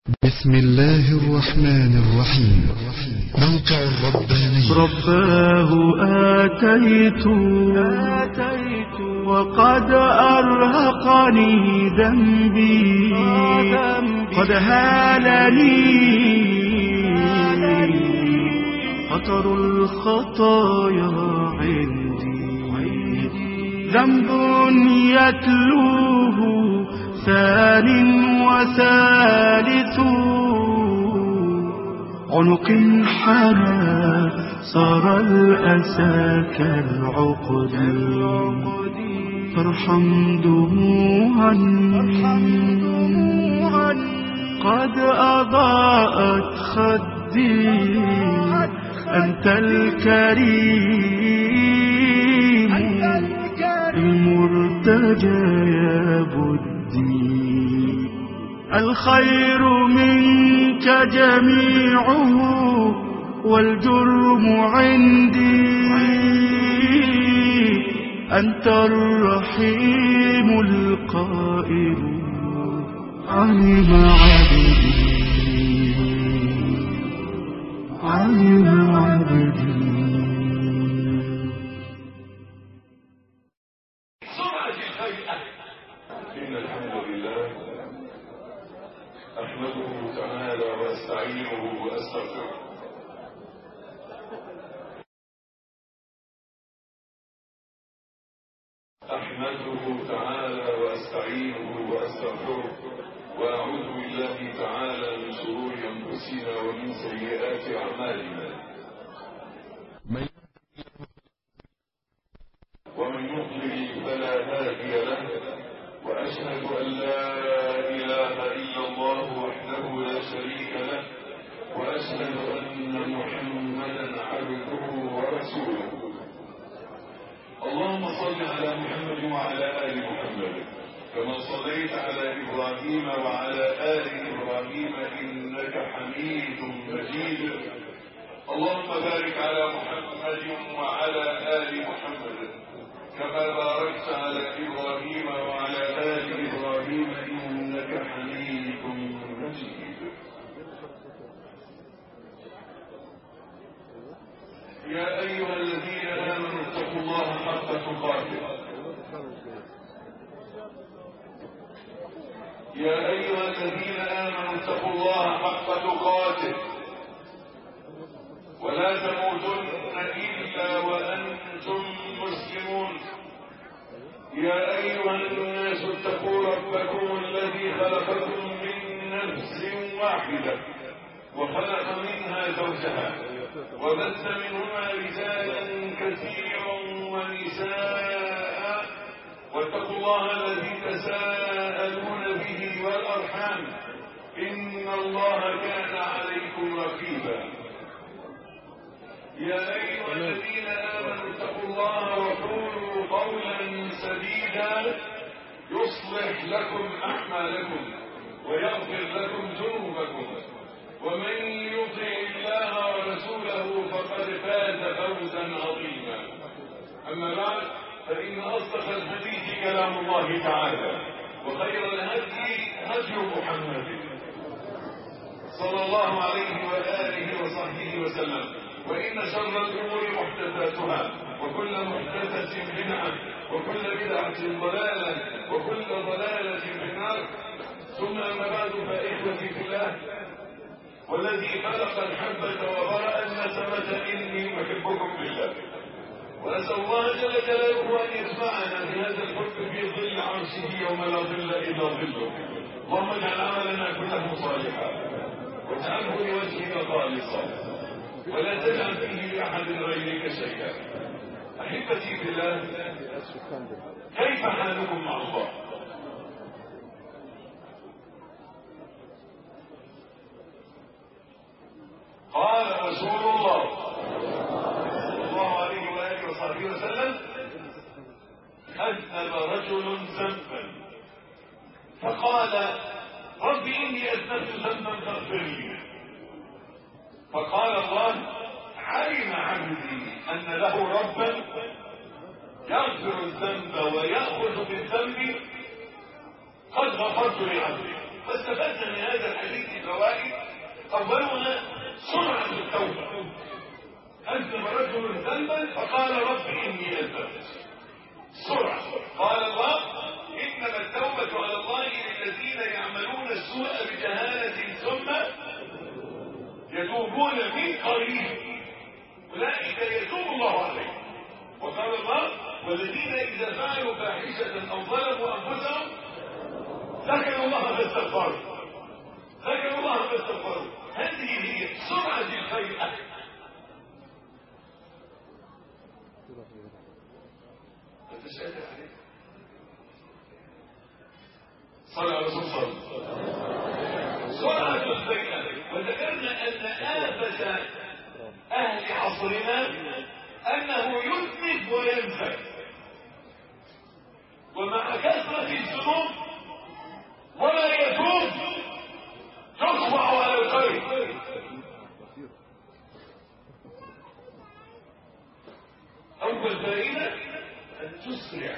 بسم الله الرحمن الرحيم موقع الرباني رباه آتيت آتيت وقد أرهقني ذنبي قد هالني خطر الخطايا عندي ذنب يتلوه ثان وثالث عنق حنى صار الأسى كالعقد فارحم دموعا قد أضاءت خدي أنت الكريم المرتجى يا بدي الخير منك جميعه والجرم عندي أنت الرحيم القائل علم عبدي علم عبدي سرعة الفجأة إن الحمد لله أحمده تعالى وأستعينه وأستغفره أحمده تعالى وأستعينه وأستغفره وأعوذ بالله تعالى من شرور أنفسنا ومن سيئات أعمالنا من ومن يضلل فلا هادي له واشهد ان لا اله الا الله وحده لا شريك له واشهد ان محمدا عبده ورسوله اللهم صل على محمد وعلى ال محمد كما صليت على ابراهيم وعلى ال ابراهيم انك حميد مجيد اللهم بارك على محمد وعلى ال محمد كما باركت على إبراهيم وعلى آل إبراهيم إنك حميد مجيد يا أيها الذين آمنوا اتقوا الله حق تقاته يا أيها الذين آمنوا اتقوا الله حق تقاته ولا تموتن إلا وأنتم مسلمون يا أيها الناس اتقوا ربكم الذي خلقكم من نفس واحدة وخلق منها زوجها وبث منهما رجالا كثيرا ونساء واتقوا الله الذي تساءلون به والأرحام إن الله كان عليكم رقيبا يا أيها الذين آمنوا اتقوا الله وقولوا قولا سديدا يصلح لكم أعمالكم ويغفر لكم ذنوبكم ومن يطع الله ورسوله فقد فاز فوزا عظيما أما بعد فإن أصدق الحديث كلام الله تعالى وخير الهدي هدي محمد صلى الله عليه وآله وصحبه وسلم وإن شر الأمور محدثاتها وكل محدثة بدعة وكل بدعة ضلالة وكل ضلالة في النار ثم أما بعد فإخوتي في الله والذي خلق الحبة وبرأ النسمة إني أحبكم بالله وأسأل الله جل جلاله أن يجمعنا بهذا الحب في ظل عرشه يوم لا ظل إلا ظله اللهم اجعل عملنا كله صالحا واجعله لوجهك خالصا ولا تجعل فيه لأحد غيرك شيئا أحبتي في الله كيف حالكم مع الله قال رسول الله صلى الله عليه وآله وصحبه وسلم أذنب رجل ذنبا فقال رب إني أذنبت ذنبا فاغفر لي فقال الله علم عبدي أن له ربا يغفر الذنب ويأخذ بالذنب قد غفرت لعبدي فاستفدنا من هذا الحديث فوائد أولها سرعة التوبة أذنب رجل ذنبا فقال رب إني أذنبت سرعة قال الله إنما التوبة على الله للذين يعملون السوء بجهالة ثم يتوبون من قريب أولئك يتوب الله عليهم وقال الله والذين إذا فعلوا فاحشة أو ظلموا أنفسهم ذكروا الله فاستغفروا ذكروا الله فاستغفروا هذه هي سرعة الخير انت شاهد عليه صلى على رسول صلى سرعة الخير وذكرنا أن آفة أهل عصرنا أنه يذنب وينسى ومع كثرة الذنوب ولا يتوب يصبح على الخير أول فائدة أن تسرع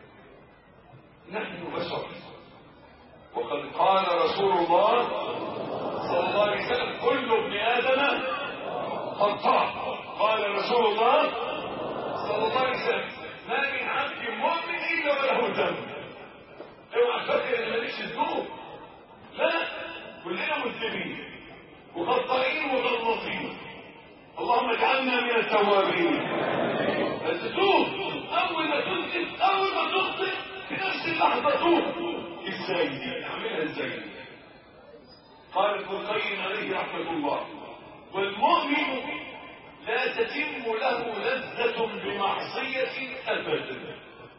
نحن بشر وقد قال رسول الله صلى الله عليه وسلم كل ابن آدم خطاء قال رسول الله صلى الله عليه وسلم ما من عبد مؤمن إلا وله ذنب اوعى تفكر ان ماليش ذنوب لا كلنا مسلمين وخطائين وغلطين اللهم اجعلنا من التوابين بس توب اول ما تنزل اول ما تخطئ في نفس اللحظه توب ازاي دي اعملها ازاي قال ابن القيم عليه رحمه الله والمؤمن لا تتم له لذة بمعصية أبدا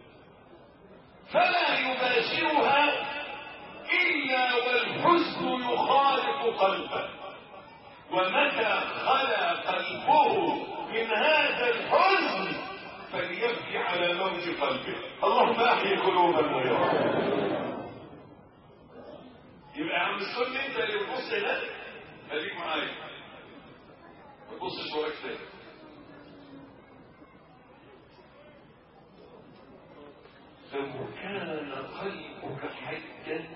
فلا يباشرها إلا والحزن يخالط قلبه ومتى خلا قلبه من هذا الحزن فليبكي على موت قلبه اللهم احيي قلوبنا يا رب يبقى يا عم السنة انت اللي بتبص هناك خليك معايا ما تبصش وراك تاني لو كان قلبك حيا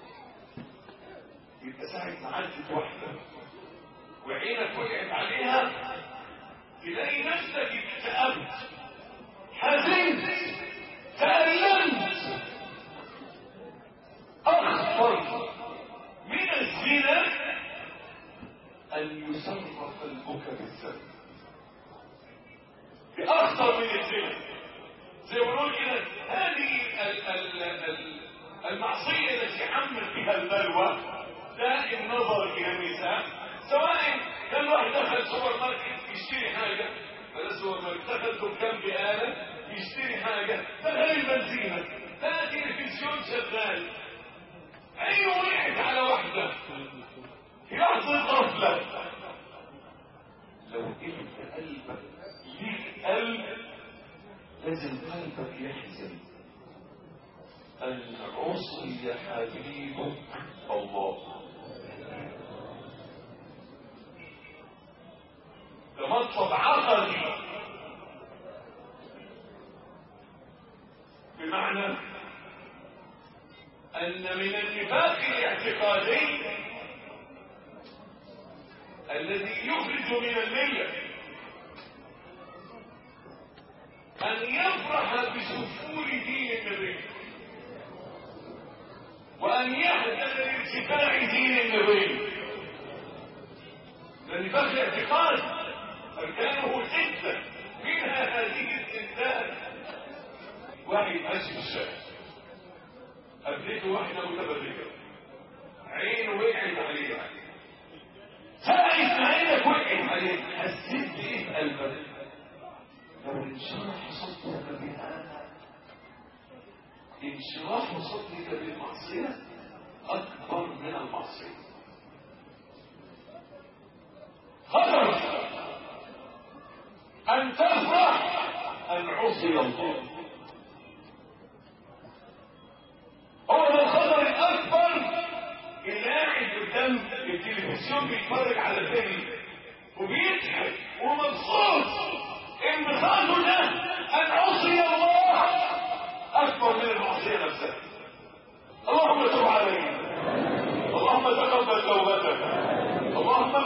يبقى ساعة ما عدت واحدة وعينك وقعت عليها تلاقي نفسك اكتئبت حزنت تألمت أخطر من الزنا أن يسر قلبك بالذنب بأخطر من الزنا زي ما بنقول كده هذه ال ال ال المعصية التي حمل فيها البلوى ده النظر إلى النساء سواء كان واحد دخل سوبر ماركت يشتري حاجة ولا سوبر ماركت دخل دكان بآلة يشتري حاجة دخل البنزينة ده تلفزيون شغال عينه وقعت على واحدة في لحظة غفلة لو انت قلبك ليك قلب لازم قلبك يحزن أن عصي حبيبك الله ده مطلب عقدي بمعنى أن من النفاق الاعتقادي الذي يخرج من الملة أن يفرح بسفول دين النبي وأن يحزن لارتفاع دين النبي النفاق الاعتقاد أركانه ستة منها هذه الستات واحد ماشي في الشارع قابلته واحدة متبرجة عينه وقعت عليها ساعة ما عينك وقعت عليها حسيت بإيه في قلبك؟ لو انشرح صدرك بهذا انشراح صدرك بالمعصية أكبر من المعصية خطر أن تفرح أن عصي الله هو ده الخطر الأكبر اللي قاعد قدام التلفزيون بيتفرج على فيلم وبيضحك ومبسوط انبساطه ده أن عصي الله أكبر من المعصية نفسها اللهم تب علينا اللهم تقبل توبتنا اللهم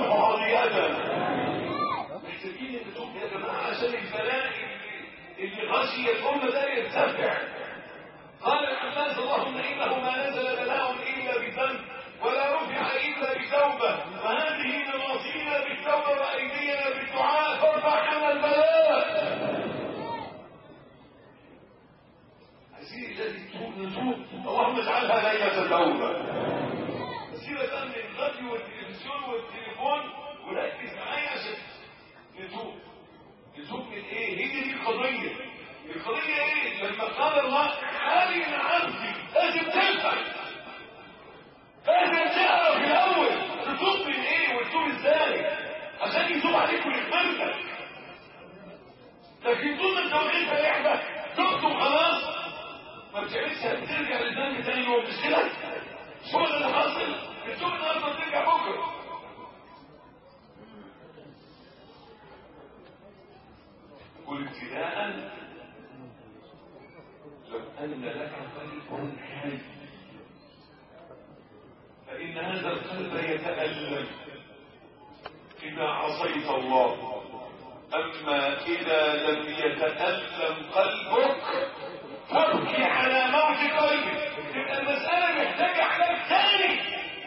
غشي الأمة لا يرتفع قال العباس اللهم إنه ما نزل بلاء إلا بذنب ولا رفع إلا بتوبة وهذه نواصينا بالتوبة وأيدينا بالدعاء فارفع عنا البلاء عايزين الذي تتوب نتوب اللهم اجعلها ليلة توبة سيبك من الراديو والتلفزيون والتليفون وركز معايا عشان نتوب نتوب من ايه؟ هي دي القضية القضية ايه؟ لما قال الله حالي من عبدي لازم تفهم لازم تعرف الاول تتوب من ايه وتتوب ازاي عشان يتوب عليك ويغفر لك لكن طول ما انت واخدها لعبة تبت وخلاص ما بتعملش ترجع للذنب تاني يوم مش كده؟ مش هو ده اللي حاصل التوب النهارده ترجع بكره قل ابتداء لو ان لك قلب حي فان هذا القلب يتالم اذا عصيت الله اما اذا لم يتالم قلبك تبكي على موت قلبك تبقى المساله محتاجه علاج ثاني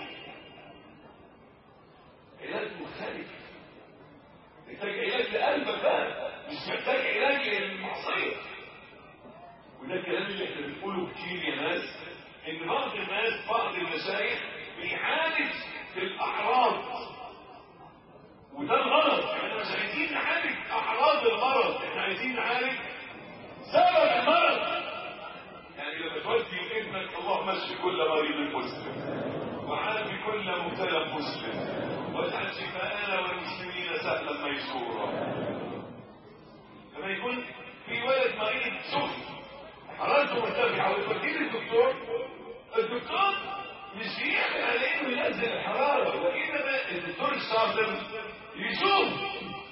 علاج مختلف محتاج علاج لقلبك بقى مش محتاج علاج للمعصيه وده الكلام اللي احنا بنقوله كتير يا ناس ان بعض الناس بعض المشايخ بيعالج في الاعراض وده الغلط احنا مش عايزين نعالج اعراض المرض احنا عايزين نعالج سبب المرض يعني لما تودي ابنك اللهم اشف كل مريض مسلم وعافي كل مبتلى مسلم واجعل شفاءنا والمسلمين سهلا ميسورا لما يكون في ولد مريض سخن حرارته مرتفعه وتوديه للدكتور الدكتور مش بيعمل على انه ينزل الحراره وانما الدكتور الشاطر يشوف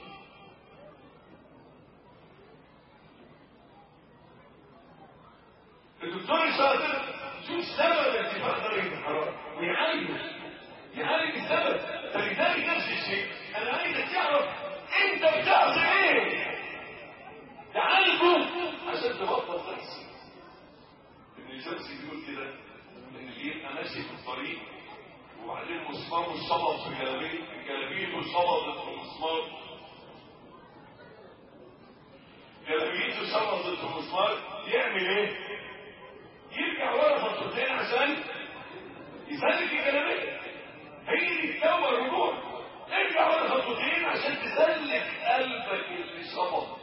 الدكتور الشاطر يشوف سبب ارتفاع درجه الحراره ويعالجه يعالج السبب فلذلك نفس الشيء انا عايزك تعرف انت بتعصي ايه تعالجه عشان تبطل تحصي ابن الجوزي بيقول كده ان اللي يبقى ماشي في الطريق وبعدين مسمار شبط في جلابيه جلابيته شبطت في مسمار جلابيته شبطت في مسمار يعمل ايه؟ يرجع ورا خطوتين عشان يسلك الجلابيه هي دي التوبه الرجوع ارجع ورا خطوتين عشان تسلك قلبك اللي شبط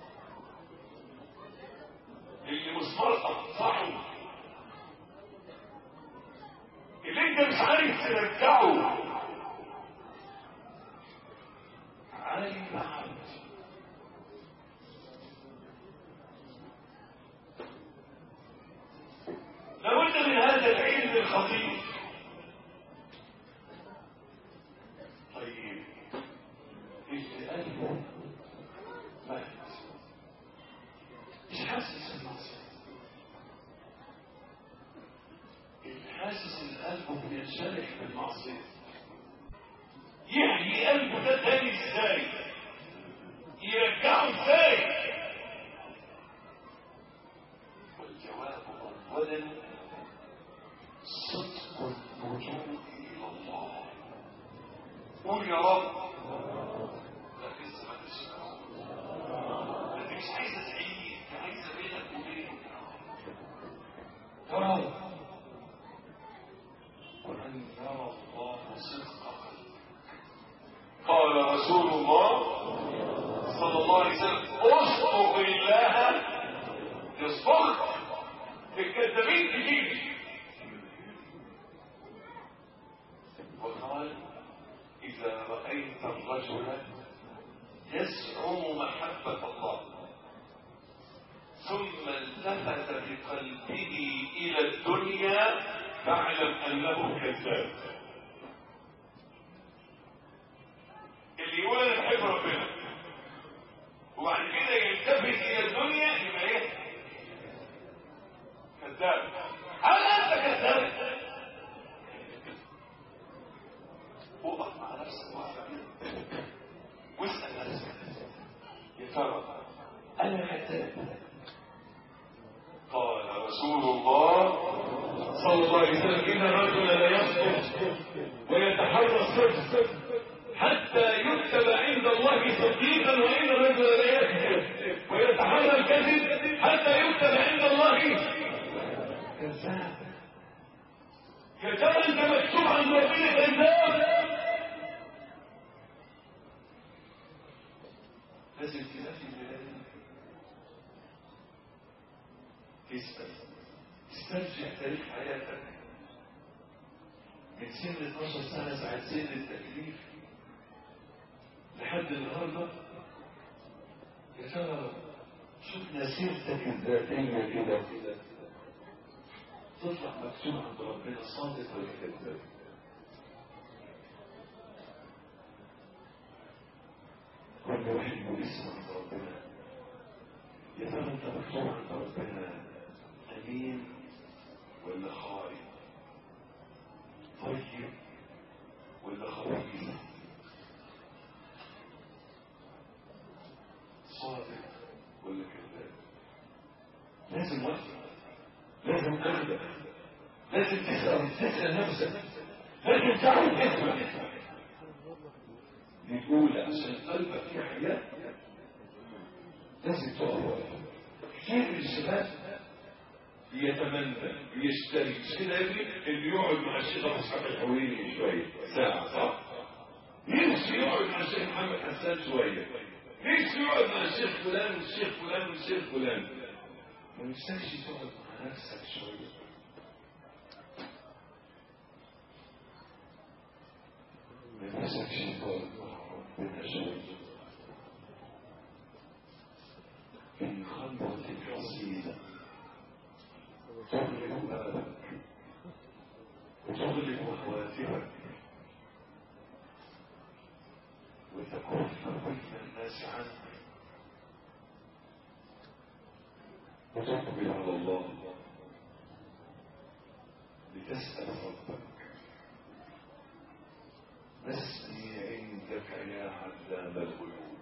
اللي مسمار قطعه اللي انت مش عارف ترجعه عالم عبد لابد من هذا العلم الخطير طيب اللي قلبه مات مش حاسس المعصيه اللي حاسس ان قلبه بينشرح بالمعصيه يحيي قلبه ده تاني ازاي يرجعه ازاي والجواب اولا صدق الرجوع الى الله قول يا رب لا لسه ما تسمع انت مش عايزه تعيد انت عايزه بينك وبينه يا رب وأن يرى الله صدق قلبك قال رسول الله صلى الله عليه وسلم اصدق الله يصدق الكذابين كتير وقال إذا رأيت الرجل يزعم محبة الله ثم التفت بقلبه إلى الدنيا فاعلم أنه كذاب اللي يقول أنا بحب ربنا وبعد كده يلتفت إلى الدنيا يبقى إيه؟ كذاب هل أنت كذاب؟ وقف مع نفسك وقفة واسأل نفسك يا ترى أنا كذاب رسول الله صلى الله عليه وسلم إن الرجل لا يصدق ويتحرى الصدق حتى يكتب عند الله صديقا وإن الرجل لا يكذب ويتحرى الكذب حتى يكتب عند الله كذاب يا ترى انت مكتوب عند ربنا كذاب لازم تنافي البلاد تسأل استرجع تاريخ حياتك من سن 12 سنة ساعة سن التكليف لحد النهاردة يا ترى شفنا سيرتك الذاتية كده تطلع مكتوب عند ربنا صادق ولا كذاب كل واحد له اسم عند ربنا يا ترى انت مكتوب عند ربنا امين ولا خائن طيب ولا خبيث صادق ولا كذاب لازم وقت لازم تبدا لازم تسال تسال نفسك لازم تعرف اسمك بتقول عشان قلبك في حياه لازم تقف كتير من الشباب بيتمنى بيشتري مش كده يا ابني اللي يقعد مع الشيخ ابو اسحاق الحويني شويه ساعه صح؟ نفسه يقعد مع الشيخ محمد حسان شويه نفسه يقعد مع الشيخ فلان والشيخ فلان والشيخ فلان ما نفسكش تقعد مع نفسك شويه ما نفسكش تقعد مع ربنا شويه في خلوة حصينة تغلب بابك وتغلب هواتفك وتكف بين الناس عنك وتقبل على الله لتسأل ربك ما اسمي عندك يا علام الغيوب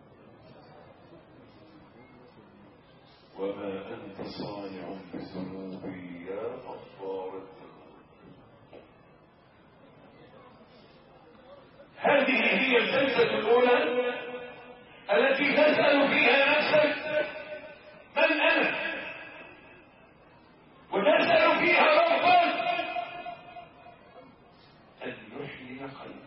وما أنت صانع بذنوبي يا غفار الذنوب هذه هي الجلسة الأولى التي تسأل فيها نفسك من أنا وتسأل فيها ربك أن يحيي قلبك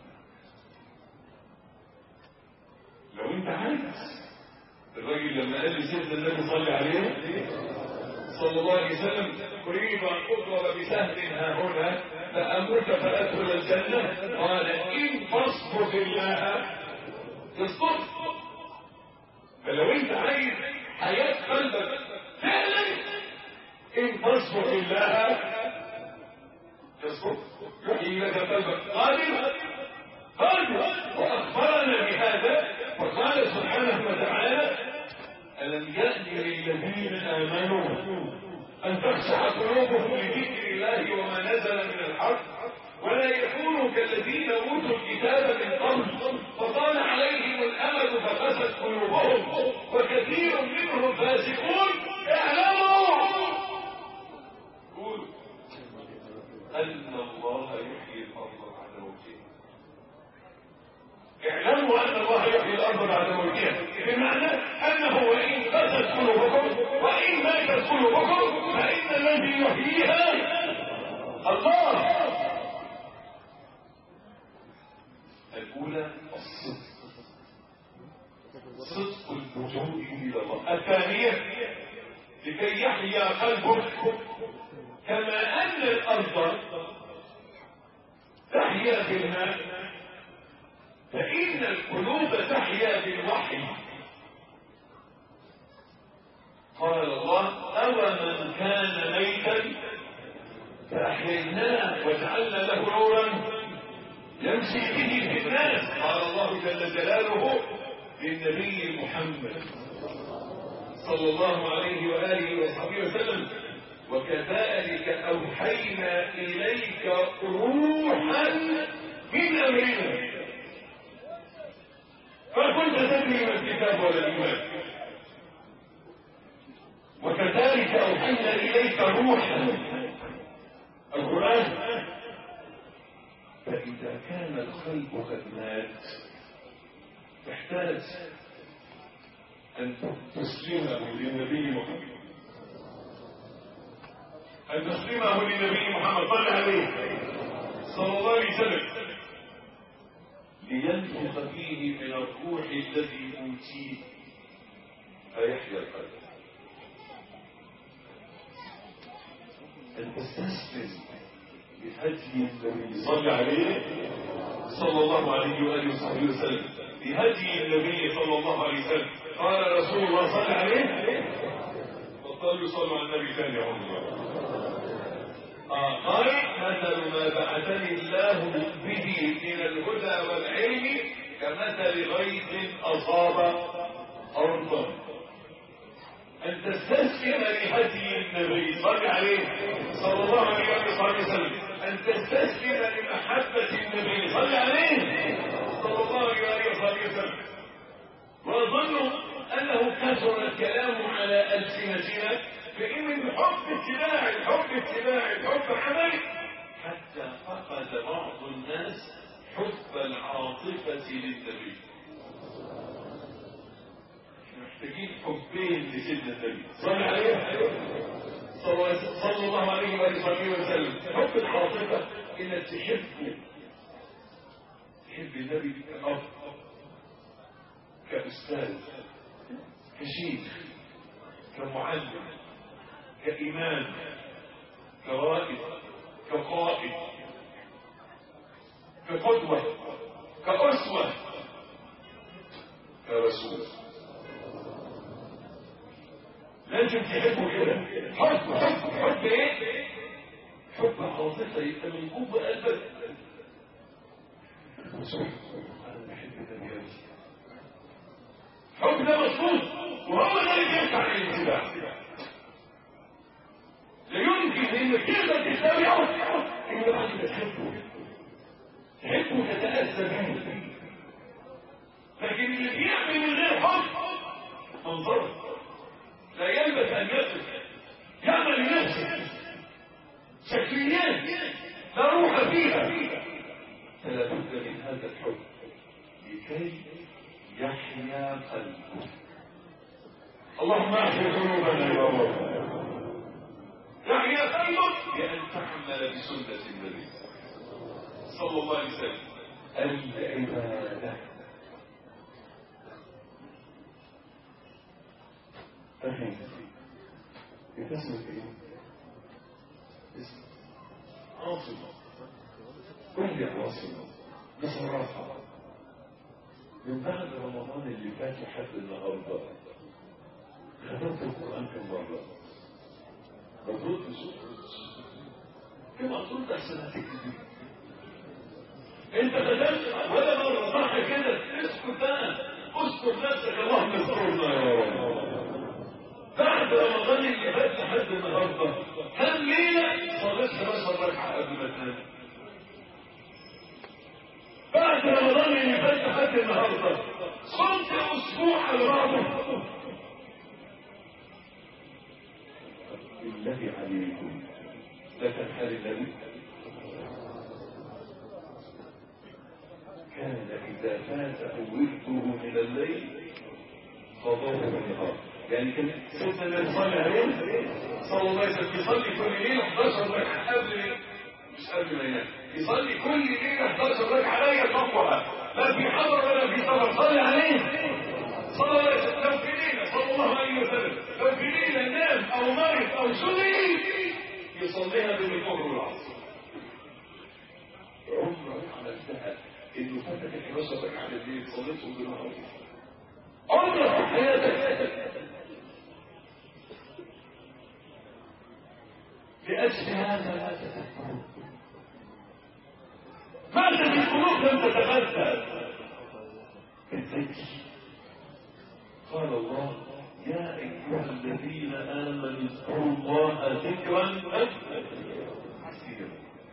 لو أنت عايز الراجل لما قال لي سيدنا النبي صلى عليه صلى الله عليه وسلم اريد ان اضرب بسهم ها هنا فاموت فادخل الجنه قال ان تصبر الله تصبر فلو انت عايز حياه قلبك فعلا ان تصبر الله تصبر يحيي لك قلبك قادر قادر واخبرنا بهذا وقال سبحانه وتعالى ألم يأن للذين آمنوا أن تخشع قلوبهم لذكر الله وما نزل من الحق ولا يكونوا كالذين أوتوا الكتاب من قبل فطال عليهم الأمد فقست قلوبهم وكثير منهم فاسقون اعلموا قول أن الله يحيي الأرض بعد موتها اعلموا ان الله يحيي الارض بعد موتها بمعنى انه وان قست قلوبكم وان ماتت قلوبكم فان الذي يحييها الله الاولى الصدق صدق اللجوء الى الله الثانيه لكي يحيا قلبك كما ان الارض تحيا بالماء فإن القلوب تحيا بالوحي قال الله أو من كان ميتا فأحييناه وجعلنا له نورا يمشي به في الناس قال الله جل جلاله للنبي محمد صلى الله عليه وآله وصحبه وسلم وكذلك أوحينا إليك روحا من أمرنا ما كنت تدري ما الكتاب ولا الإيمان وكذلك أوحينا إليك روحا القرآن فإذا كان القلب قد مات تحتاج أن تسلمه للنبي محمد أن تسلمه للنبي محمد صلى عليه صلى الله عليه وسلم لينفخ فيه من الروح الذي أوتيه فيحيا القلب أن تستسلم بهدي النبي صلى عليه صلى الله عليه وآله وصحبه وسلم بهدي النبي صلى الله عليه وسلم قال رسول الله صلى عليه وقالوا صلوا على النبي ثاني عمر آه قال مثل ما بعثني الله به من الهدى والعلم كمثل غيث أصاب أرضا أن تستسلم لهدي النبي صلى عليه صلى الله عليه وسلم أن تستسلم لمحبة النبي صلى عليه صلى الله عليه وسلم وأظن أنه كثر الكلام على ألسنتنا فإن من حب اتباع الحب اتباع الحب عمل حتى فقد بعض الناس حب العاطفة للنبي محتاجين حبين لسيدنا النبي صلى عليه صلى الله عليه وآله وسلم حب العاطفة إنك تحبه تحب النبي كأب كأستاذ كشيخ كمعلم كإمام كرائد كقائد كقدوة كأسوة كرسول لازم تحبه كده حب حب حب ايه حب عاطفة يبقى من جوه قلبك انا بحب النبي حب ده مشروط وهو ده اللي بيفتح الانتباه لا يمكن انك تقدر تتبعه الا بعد ما تحبه تحبه وتتأذى به لكن اللي بيعمل من غير حب منظره لا يلبث ان يقف يعمل لنفسه شكليات لا روح فيها فلا بد من هذا الحب لكي يحيا قلبه اللهم احيا قلوبنا يا رب يحيا قلبك بان تعمل بسنه النبي صلى الله عليه وسلم العباده أخي أنت اسمك إيه؟ اسم عاصم قل لي عاصم بصراحة من بعد رمضان اللي فات لحد النهارده ختمت القرآن كم مرة؟ ما تردش كم أظن أحسن هتكذب انت خدمت ولا مرة صح كده اسكت بقى اسكت نفسك اللهم استرنا يا رب بعد رمضان اللي فات لحد النهارده كم ليله صليت 11 ركعه قبل ما تنام بعد رمضان اللي فات لحد النهارده صمت اسبوع على بعضه بالله عليكم لا تنحل النبي كان إذا فات ورده من الليل قضاه بالنهار يعني كان سيدنا النبي صلى عليه صلى الله عليه وسلم يصلي كل ليله 11 ركعه قبل مش قبل ما ينام يصلي كل ليله 11 ركعه لا يطوعها لا في حضر ولا في سفر صلي عليه صلى الله عليه وسلم لو في ليله صلى الله عليه وسلم لو في ليله نام او مرض او سلي يصليها بين الظهر والعصر عمرك عملتها انه فاتك ال 11 ركعه بالليل صليتهم بالنهار عمرك في حياتك لأجل هذا لا تتفكرون ماذا في القلوب لم تتغذى الذكر قال الله يا ايها الذين امنوا اذكروا الله ذكرا كثيرا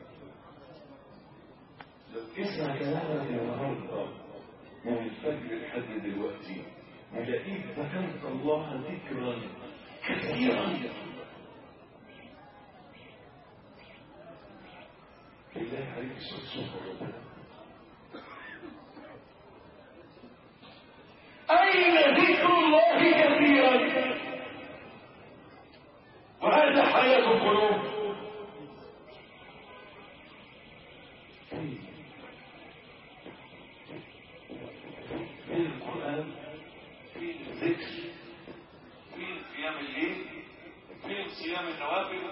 لو اسمع كلامك النهارده من الفجر لحد دلوقتي ولقيت ذكرت الله ذكرا كثيرا بالله عليك شوف ربنا أين ذكر الله كثيرا وهذا حياة القلوب في القرآن في الذكر في قيام الليل في صيام النوافل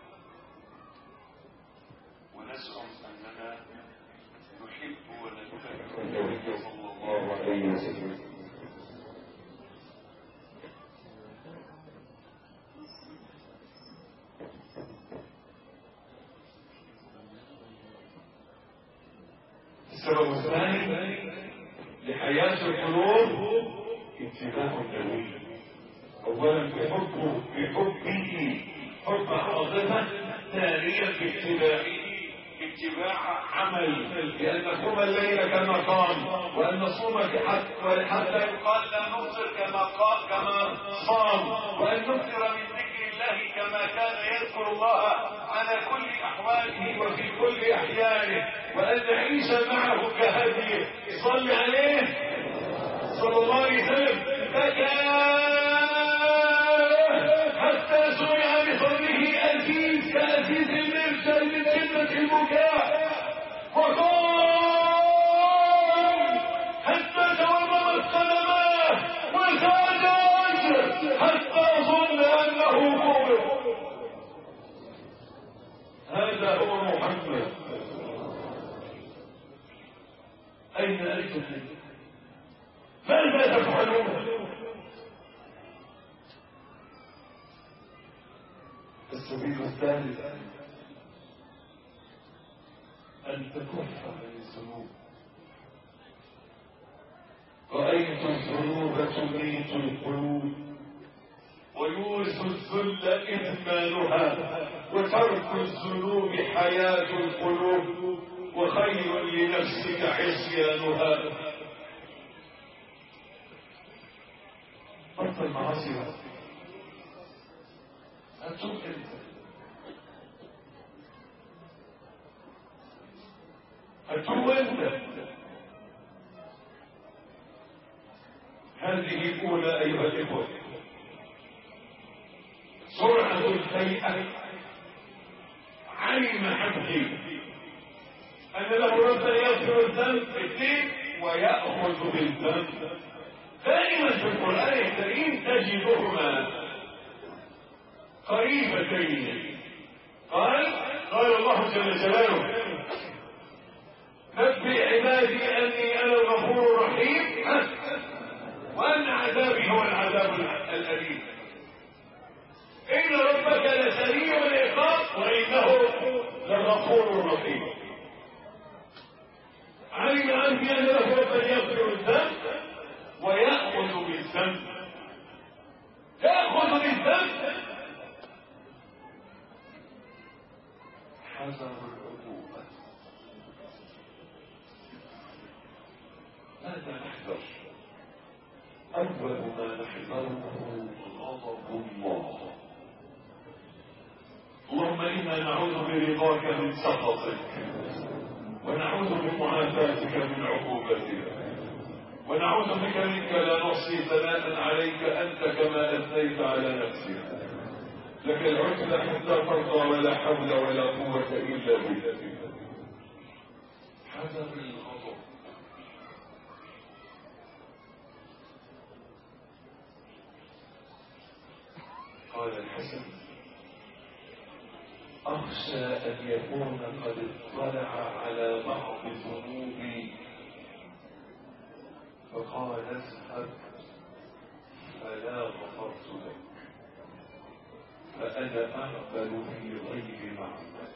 ونزعم أننا نحب ونتبع النبي صلى الله عليه وسلم السبب الثاني لحياة القلوب اتباع النبي اولا بحبه بحبه حب عاطفه ثانيا باتباعه اتباع عمل لان نقوم الليل كما قام وان نصوم حتى حتى يقال لا نفطر كما قام كما صام وان نكثر من ذكر الله كما كان يذكر الله على كل احواله وفي كل احيانه وان نعيش معه كهديه صل عليه صلى الله عليه وسلم فكان حتى سمع بصوته أزيز كأزيز المرسل من شدة البكاء وقام حتى تورمت قدماه وسجد حتى ظن أنه قبر هذا هو محمد أين أنتم ماذا تفعلون السبيل الثالث أن تكف عن الذنوب رأيت الذنوب تميت القلوب ويورث الذل إهمالها وترك الذنوب حياة القلوب وخير لنفسك عصيانها بطل معاصي هتشوف انت هتشوف انت هذه الأولى أيها الإخوة سرعة الهيئة علم عبدي أن له ربا يغفر الذنب اثنين ويأخذ بالذنب دائما في القرآن الكريم تجدهما قريبتين قال قال الله جل جلاله نبئ عبادي أني أنا الغفور الرحيم وأن عذابي هو العذاب الأليم إن ربك لسريع العقاب وإنه لغفور رحيم علم أنت أن له ربا يغفر الذنب ويأخذ بالذنب يأخذ بالذنب حذر العقوبة ماذا نحذر أول ما نحذره غضب الله اللهم إنا نعوذ برضاك من سخطك ونعوذ بمعافاتك من عقوبتك ونعوذ بك منك لا نحصي ثناء عليك أنت كما أثنيت على نفسك لك العتلى حتى ترضى ولا حول ولا قوة إلا بك حذر الغضب قال الحسن أخشى أن يكون قد اطلع على بعض ذنوبي فقال اذهب فلا غفرت لك فأنا أقبل في غير معبد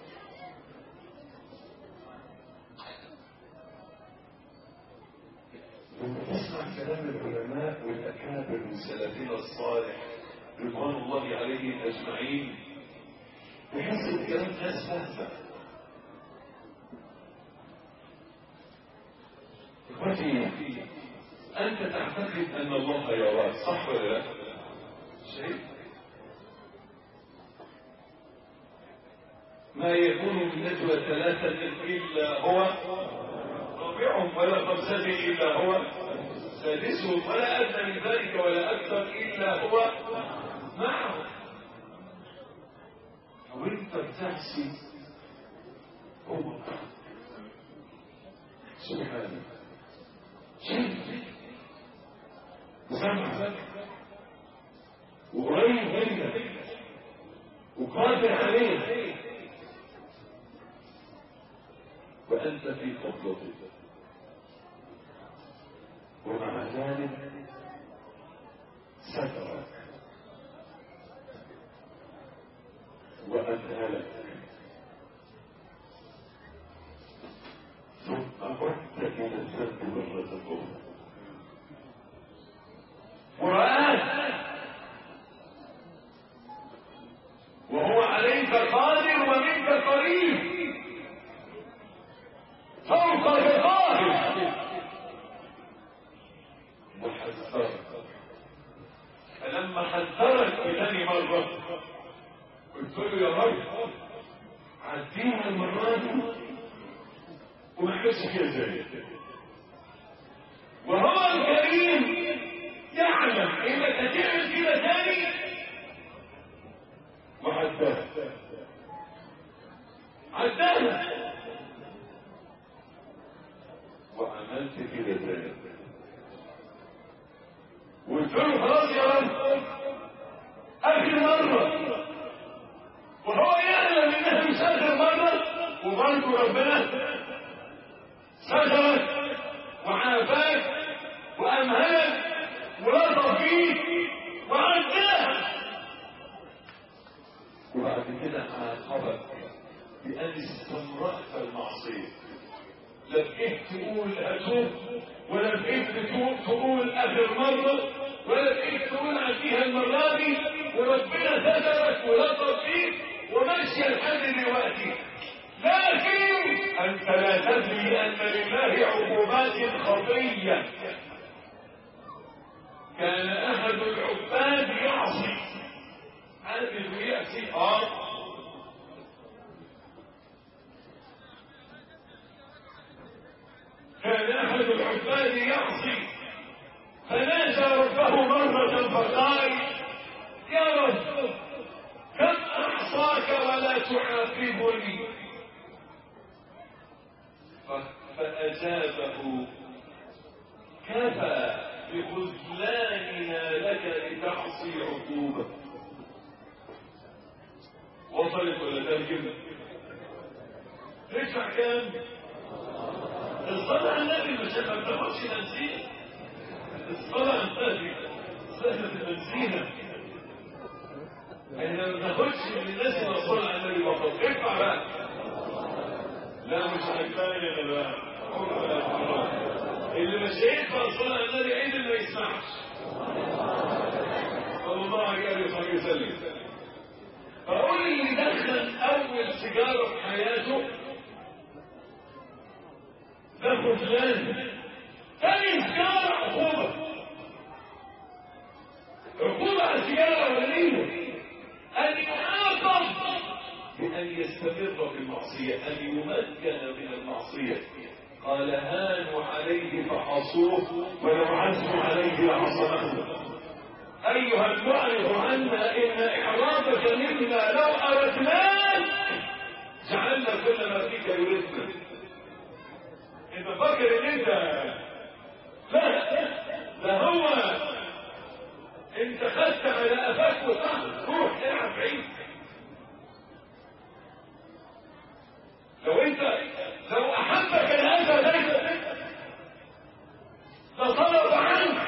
لما تسمع كلام العلماء والأكابر من سلفنا الصالح رضوان الله عليهم أجمعين تحس الكلام ناس فاهمة إخوتي أنت تعتقد أن الله يراك صح ولا لا؟ شيء ما يكون من نجوى ثلاثة إلا هو رابعهم ولا خمسة إلا هو سادسهم ولا أدنى من ذلك ولا أكثر إلا هو معهم أو أنت بتحسي هو سبحانه شيء سمع وقريب منك وقادر عليه وأنت في قبضته ومع ذلك سترك وأذهلك ثم عدت إلى الذنب مرة أخرى قرآن وهو عليك قادر ومنك قريب فوقك قاهر وحذرك فلما حذرك بثاني مرة قلت له يا رب عديها المرة دي وما حدش كده زيك وهو الكريم يعلم انك هتعمل كده تاني وعداها عداها وعملت كده تاني وقلت له خلاص يا رب اخر مره وهو يعلم انها مش اخر مره وبرضه ربنا سترك وعافاك وامهلك ولطف فيك وعداها وبعد كده عاقبك بان استمرأت المعصيه لا بقيت تقول اتوب ولا بقيت تقول تقول اخر مره ولا بقيت تقول عديها المره دي وربنا سترك ولطف فيك وماشيه لحد دلوقتي لكن انت لا تدري ان لله عقوبات خطيه كان احد العباد يعصي عابد ويأتي اه كان احد العباد يعصي فنادى ربه مرة فقال يا رب كم اعصاك ولا تعاقبني فأجابه كفى بخذلاننا لك لتعصي عقوبة وصلت ولا ترجم تدفع كام الصلاة على النبي مش ما بتاخدش بنزين الصلاة على النبي سهلة البنزينة احنا ما بناخدش من الناس اللي صلى على النبي فقط ادفع بقى لا مش عجباني انا بقى اللي مش هيدفع الصلاة على النبي عيد اللي ما يسمعش صلى الله عليه وسلم فقول اللي دخل اول سيجاره في حياته ده خذلان ثاني سيجاره عقوبه عقوبه على السيجاره الاولانيه ان يعاقب بان يستمر في المعصيه ان يمكن من المعصيه قال هانوا عليه فحصوه ولو عزوا عليه لعصمه أيها المعرض عنا إن إعراضك منا لو أردناك جعلنا كل ما فيك يردنا أنت فاكر إن أنت لا ده هو أنت خدت على قفاك وصح روح العب بعيد لو أنت لو أحبك هذا ليس لطلب عنك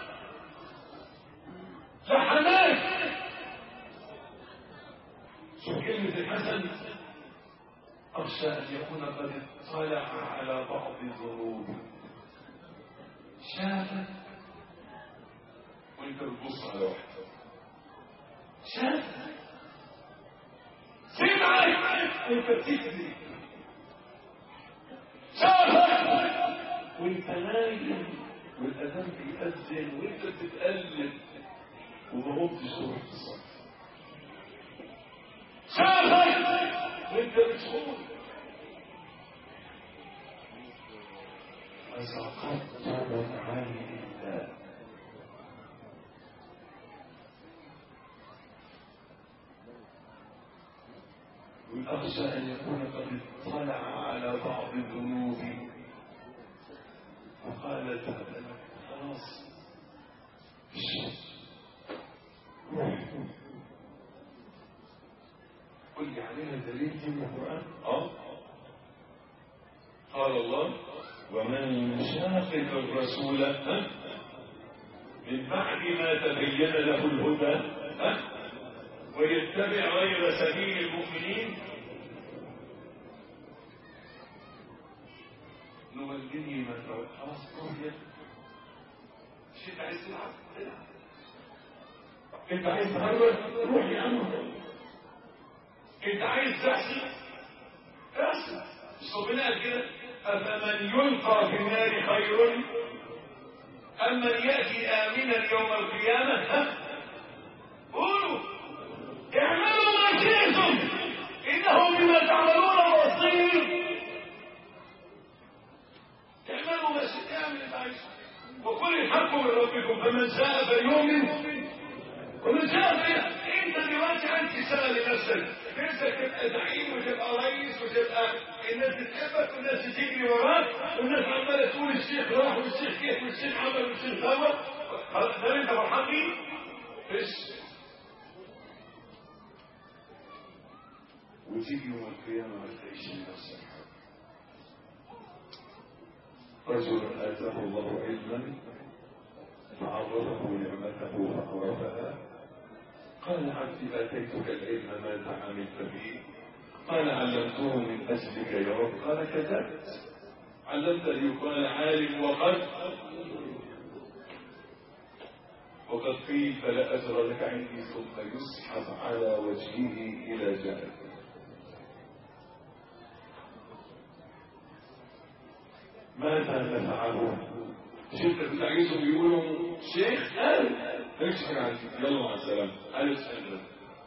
فحماك شوف كلمة الحسن أخشى أن يكون قد اطلع على بعض الذنوب شافك وانت بتبص على واحد شافك سمعك وانت بتكذب شافك وانت نايم والاذان بيأذن وانت بتتقلب وما قمتش تروح تصلي شافك وانت مسؤول فسقطت من عين الله وأخشى أن يكون قد اطلع على بعض الذنوب فقال تعالى خلاص روح قل لي عليها دليل من القرآن اه قال الله ومن يشاقق الرسول ها؟ من بعد ما تبين له الهدى ها؟ ويتبع غير سبيل المؤمنين نوليه ما تولى خلاص روح مش انت عايز تلعب تلعب انت عايز تهرب روح يا عم انت عايز تحسن احسن مش ربنا قال كده افمن يلقى في النار خير ام من ياتي امنا يوم القيامه ها قولوا اعملوا ما شئتم انه بما تعملون بصير اعملوا ما شئتم اعمل اللي عايزه وقل الحق من ربكم فمن شاء فليؤمن ومن شاء فليؤمن انت دلوقتي عايز تشتغل لنفسك نفسك تبقى زعيم وتبقى رئيس وتبقى الناس بتحبك والناس بتجري وراك والناس عماله تقول الشيخ راح والشيخ كيف والشيخ عمل والشيخ سوى خلاص ده اللي انت فرحان بيه فيش وتيجي يوم القيامة ما تلاقيش لنفسك رجل آتاه الله علما فعرفه نعمته فعرفها قال عبدي آتيتك العلم ماذا عملت به قال علمته من أجلك يا رب قال كذبت علمت ليقال عالم وقد وقد قيل فلا أجر لك عندي ثم يسحب على وجهه إلى جهنم ماذا تفعلون شركة بتاعتهم بيقولوا شيخ قال مالكش حاجة عندي يلا مع السلامة قال السلام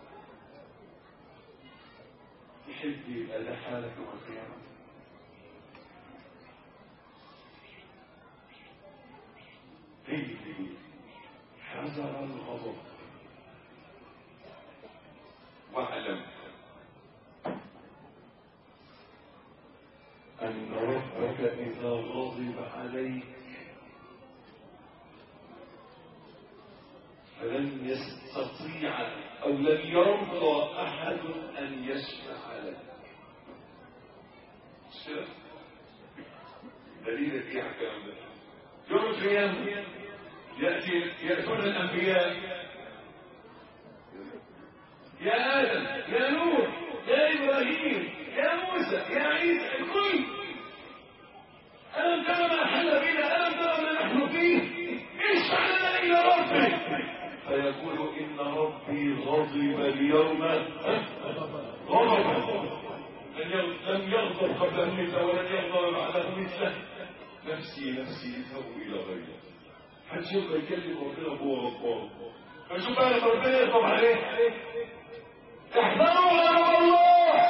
يحب يبقى ده حالك يوم القيامة اللي حذر الغضب واعلم أن ربك إذا غضب عليك فلن يستطيع أو لن يرضى أحد أن يشفع لك مش كده؟ دليل ايه على الكلام ده؟ يوم القيامة يأتي يأتون الأنبياء يا آدم يا نوح يا إبراهيم يا موسى يا عيسى الكل ألم ترى ما حل بنا ألم ترى ما نحن فيه اشفع لنا إلى ربك فيقول إن ربي غضب اليوم غضبا لم يغ- لم يغضب قبل مثله ولن يغضب بعده مثله نفسي نفسي اذهبوا إلى غيري هتشوف يكلم ربنا هو غضبان فشوف بقى لما ربنا يغضب عليه احذروا غضب الله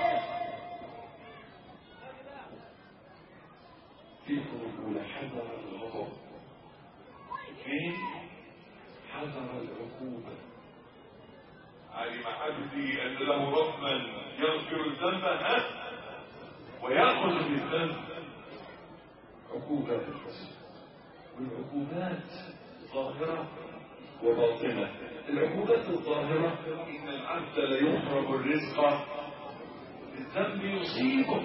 فيكم الأولى حذر الغضب اثنين حذر العقوبة علم عبدي ان له ربا يغفر الذنب ها وياخذ بالذنب عقوبات والعقوبات ظاهرة وباطنة العقوبات الظاهرة إن العبد ليحرم الرزق بالذنب يصيبه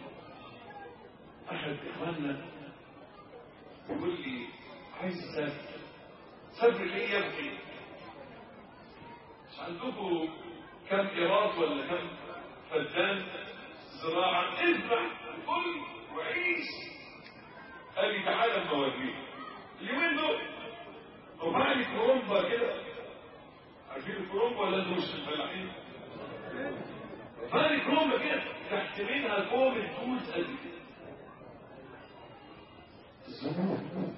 أحد إخواننا يقول لي عايز أسافر سبر ليه يبكي مش عندكم كم إيراد ولا كم فدان زراعة ازرع كل وعيش قال لي تعالى اما اوريك اليومين دول رفع لي كرومبا كده عارفين الكرومبا ولا انتوا مش الفلاحين؟ رفع لي كرومبا كده تحت منها كوم الفوز قد كده الذنوب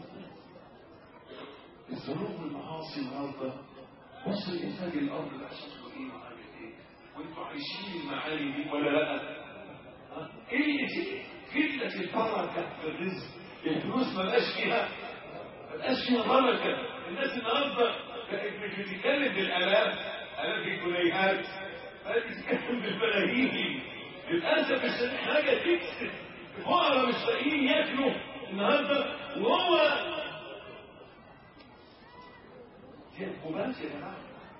الذنوب والمعاصي النهارده بص الانتاج الارض ده شكله ايه وعامل ايه وانتوا يشيل المعاني دي ولا لا؟ ها؟ قلة قلة البركة في الرزق الفلوس ما بقاش فيها ما بقاش فيها بركة الناس النهارده بقت مش بتتكلم بالالاف الاف الجنيهات بقت بتتكلم بالملايين للاسف الشديد حاجه تكسب الفقراء مش لاقيين ياكلوا النهارده وهو دي عقوبات يا جماعه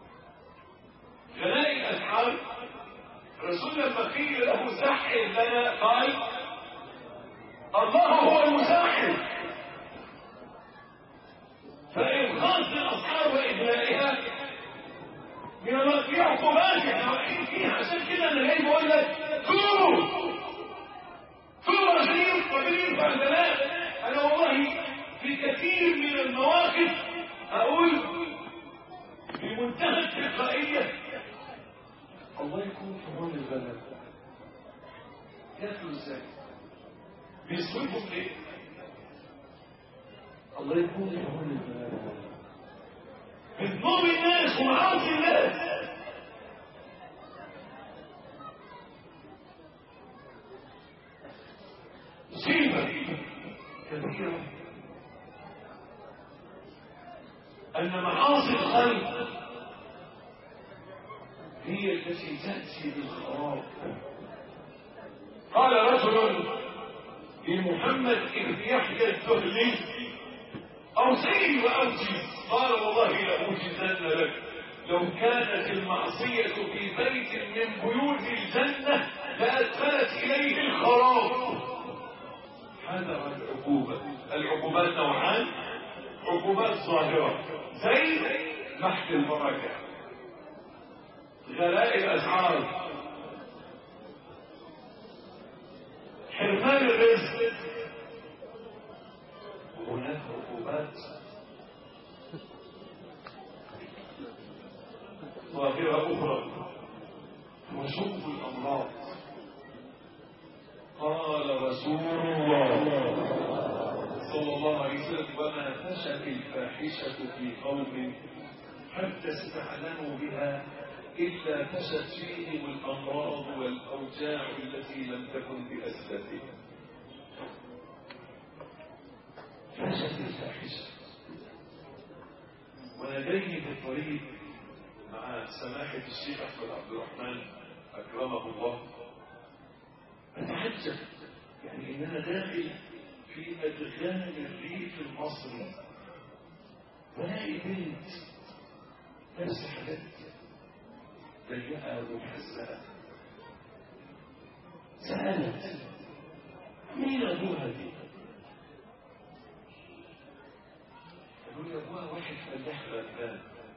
غلاء الاسعار الرسول لما قيل له سحر لنا قال الله هو المسحر فإبخاص الأسعار وإغلائها من الله في عقوبات احنا واقعين فيها عشان كده أنا جاي بقول لك توبوا توبوا عشان يرفع يرفع البلاء أنا والله في كثير من المواقف أقول بمنتهى التلقائية الله يكون في عون البلد ياكلوا ازاي بيصرفوا في ايه الله يكون في عون البلد بذنوب الناس ومعاصي الناس مصيبة كبيرة أن معاصي الخلق هي التي تأتي بالخراب قال رجل لمحمد بن يحيى الدهلي أوصيني وأوصي قال والله لأوجزن لك لو كانت المعصية في بيت من بيوت الجنة لأدخلت إليه الخراب هذا العقوبة العقوبات نوعان عقوبات ظاهرة زي محك البركة غلاء الأسعار حرمان الرزق هناك عقوبات ظاهرة أخرى وشوف الأمراض قال رسول الله صلى الله عليه وسلم وما فشت الفاحشة في قوم حتى استعلنوا بها إلا فشت فيهم الأمراض والأوجاع التي لم تكن بأسلافهم فشت الفاحشة وأنا جاي في الطريق مع سماحة الشيخ أحمد عبد الرحمن أكرمه الله أتعجب يعني إن أنا داخل في أدغال الريف المصري ولاقي بنت نفس حاجات ضيقة ومحزنة سألت مين أبوها دي؟ قالوا لي أبوها واحد فلاح غلبان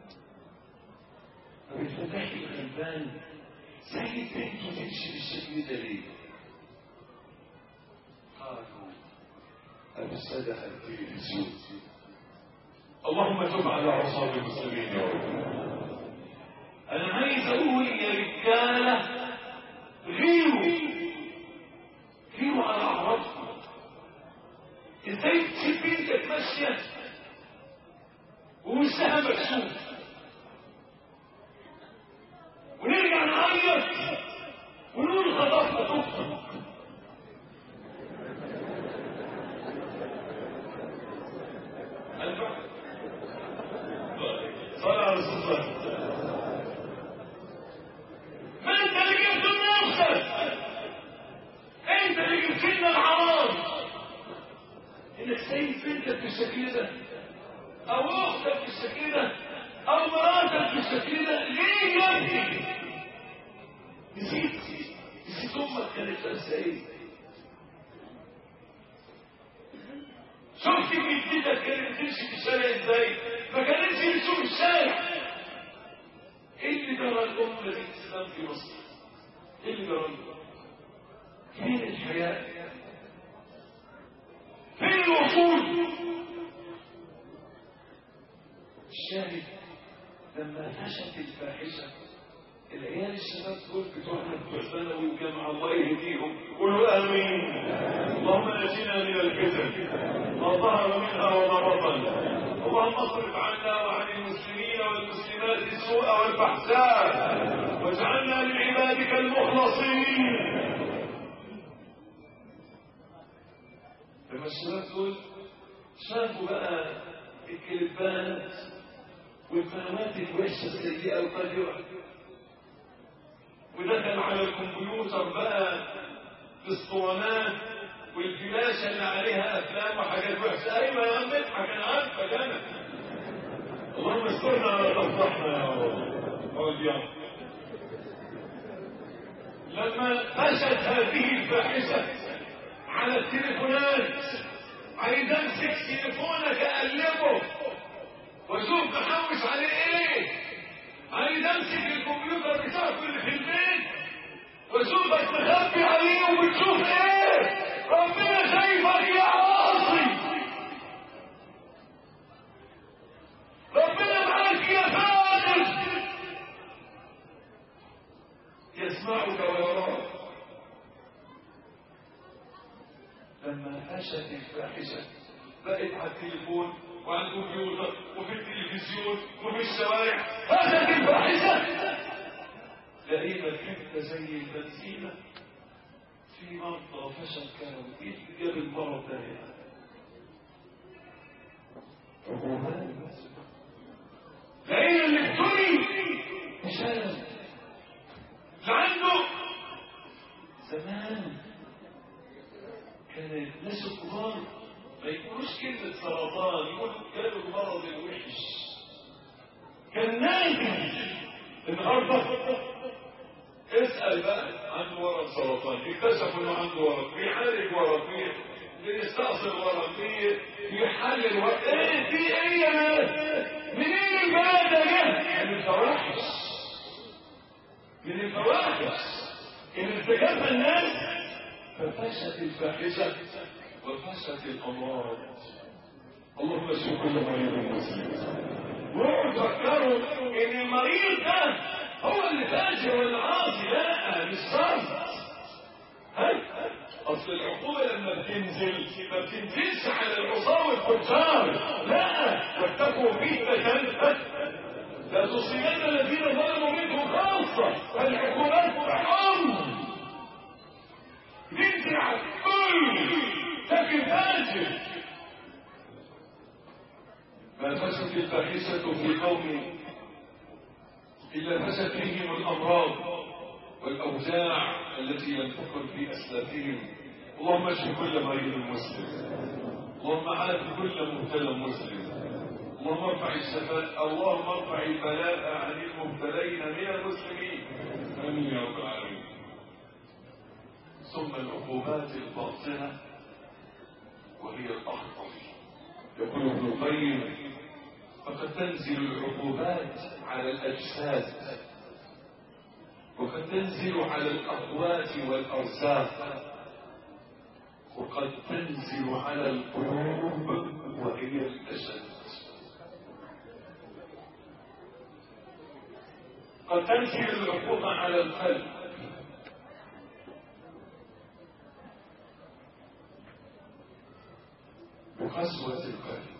طب الفلاح الغلبان سايب بنته تمشي بالشكل ده ليه؟ قالوا أفسدها التلفزيون اللهم تب على عصاب المسلمين يا رب انا عايز اقول يا رجاله غيروا غيروا على اعراضكم ازاي تسيب بنتك ماشيه ووشها مكشوف ونرجع نعيط ونقول خطفنا طفل صلى على رسول الله ما انت اللي جبت نفسك انت اللي جبت لنا الحرام انك سايب بنتك بالشكل ده او اختك بالشكل ده او مراتك بالشكل ده ليه يا ابني نسيت نسيت امك كانت لابسه ايه شفت جدتك كانت بتمشي في الشارع ازاي ما كانتش بتشوف الشارع ايه اللي جرى الامه دي الاسلام في مصر ايه اللي جرى لها؟ فين الحياه فين الوصول الشاهد لما فشت الفاحشه العيال الشباب دول بتوعنا بتوع ثانوي وجامعه الله يهديهم قولوا امين اللهم نجينا من الفتن ما ظهر منها وما بطن اللهم اصرف عنا وعن المسلمين والمسلمات السوء والفحشاء واجعلنا من عبادك المخلصين لما الشباب دول شافوا بقى الكليبات والقنوات الوحشه السيئه القذره ودخل على الكمبيوتر بقى الاسطوانات والفلاشة اللي عليها أفلام وحاجات وحشة أيوة يا عم اضحك أنا عارفك أنا اللهم استرنا على تفضحنا يا رب يا لما فشت هذه الفاحشة على التليفونات عايز امسك تليفونك اقلبه واشوف محوش عليه ايه عايز امسك الكمبيوتر بتاعك اللي في البيت واشوفك مخبي عليه وبتشوف ايه ربنا شايفك يا عاصي ربنا معاك يا فاجر يسمعك ويراك لما فشت الفاحشه بقت على التليفون وعلى الكمبيوتر وفي التلفزيون وفي الشوارع فشت الفاحشه لقينا الحته زي البنزينه في مرضى فشل كانوا جاب المرض ده هنا لقينا اللي ابتلي فشل لعنده زمان كان الناس الكبار ما يقولوش كلمة سرطان يقولوا جاله المرض الوحش كان نايم النهارده اسأل بقى عنده ورم سرطان اكتشفوا انه عنده ورم بيعالج ورم بيستأصل ورم بيحلل ورم ايه في ايه يا ناس منين البلد ده جه من الفواحش من الفواحش ان استجاب الناس ففشت الفاحشة وفشت الأمراض اللهم اشف كل مريض مسلم روحوا تفكروا ان المريض ده هو اللي فاجر ولا عاصي لا مش شرط اصل العقوبه لما بتنزل ما بتنزلش على العصاه والفجار لا واتقوا فتنه لا تصيبن الذين ظلموا منكم خاصه العقوبات عام تنزل على الكل لكن فاجر ما فشت الفاحشه في قوم إلا فشت فيهم الأمراض والأوجاع التي لم تكن في أسلافهم اللهم اشف كل مريض مسلم اللهم عاف كل مبتلى مسلم اللهم ارفع الشفاء اللهم ارفع البلاء عن المبتلين من المسلمين امين يا رب العالمين ثم العقوبات الباطنه وهي الاخطر يقول ابن القيم فقد تنزل العقوبات على الأجساد وقد تنزل على الأقوات والأرزاق وقد تنزل على القلوب وهي الأشد قد تنزل العقوبة على القلب بقسوة القلب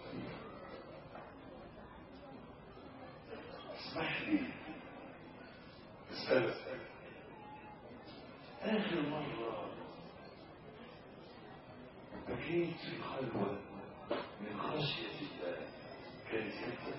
اسمح لي اسألك آخر مرة بكيت في خلوة من خشية الله كانت امتى؟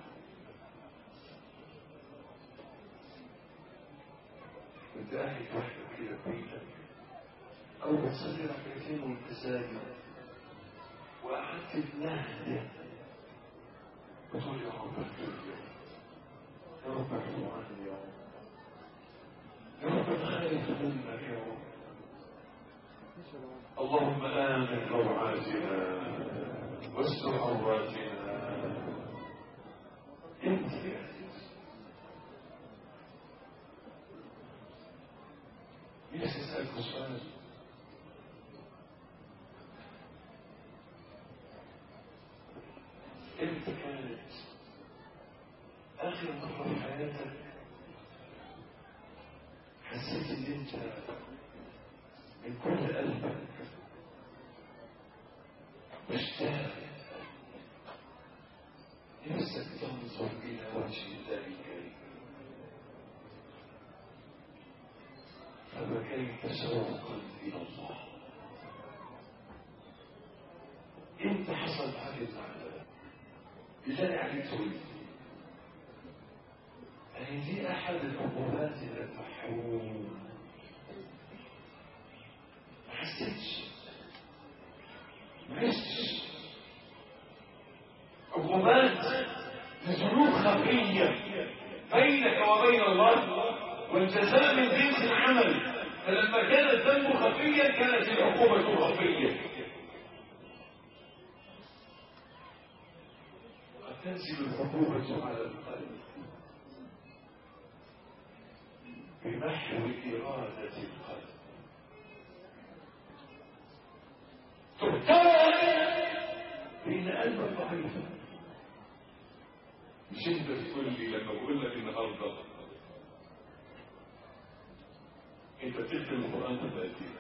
كنت قاعد وحدك كده بعيدة أو بتصلي ركعتين وأنت ساجد وقعدت تنهدى بتقول يا رب اغفر لي يا رب اعفو عني يا رب يا رب انا خايف منك يا رب اللهم آمن روعاتنا واستر عوراتنا انت يا عزيز نفسي اسألك سؤال امتى كانت اخر مرة في حياتك حسيت ان انت من كل قلبك مشتاق نفسك تنظر إلى وجه الله الكريم فبكيت شوقا إلى الله انت حصل معك المعنى ده بالله عليك تقول يعني دي احد العقوبات المحروم ما حسيتش ما عشتش عقوبات لذنوب خفية بينك وبين الله والجزاء من جنس العمل فلما كان الذنب خفيا كانت العقوبة خفية قد تنزل العقوبة على القلب بمحو إرادة القلب تبتلى بين قلبك ضعيفة مش انت تقول لي لما بقول لك النهارده انت بتختم القرآن في قد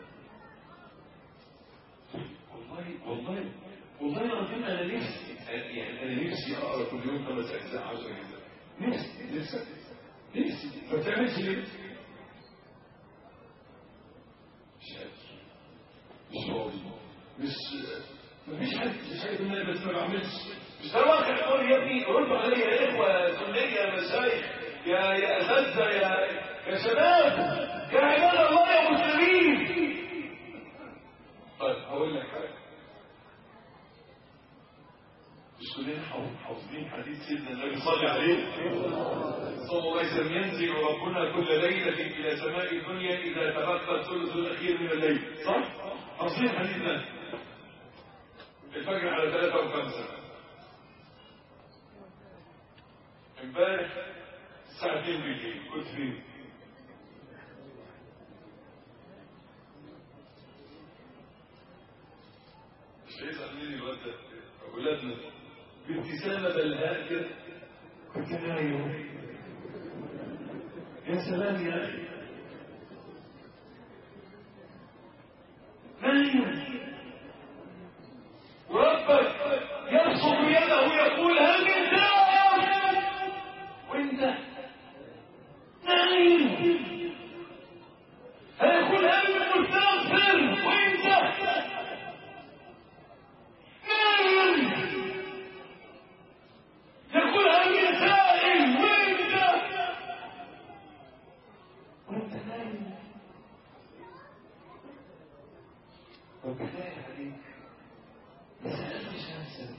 والله والله والله العظيم انا نفسي يعني انا نفسي اقرا كل يوم خمس اجزاء 10 اجزاء نفسي نفسي نفسي ما بتعملش ليه؟ مش قادر مش فاضي مش مفيش حد مش عارف ان انا بس ما بعملش مش ده واقع الامر يا ابني ردوا عليا يا اخوه سنيه يا مشايخ يا يا اساتذه يا يا شباب يا عباد الله يا مسلمين طيب هقول لك حاجه مش كلنا حافظين حديث سيدنا النبي صلى عليه صلى الله عليه وسلم ينزل ربنا كل ليلة إلى سماء الدنيا إذا تبقى الثلث الأخير من الليل صح؟ حافظين الحديث ده الفجر على ثلاثة وخمسة امبارح الساعة 2 بالليل كنت فين؟ مش هيزعل مني الواد ده أولادنا بابتسامة بلهاء كده كنت نايم يا سلام يا أخي نايم وربك يبسط يده ويقول هل من داعي وانت نايم هيقول هل من مستغفر وانت نايم يقول هل من سائل وانت وانت نايم وكفايه عليك ما سالتش نفسك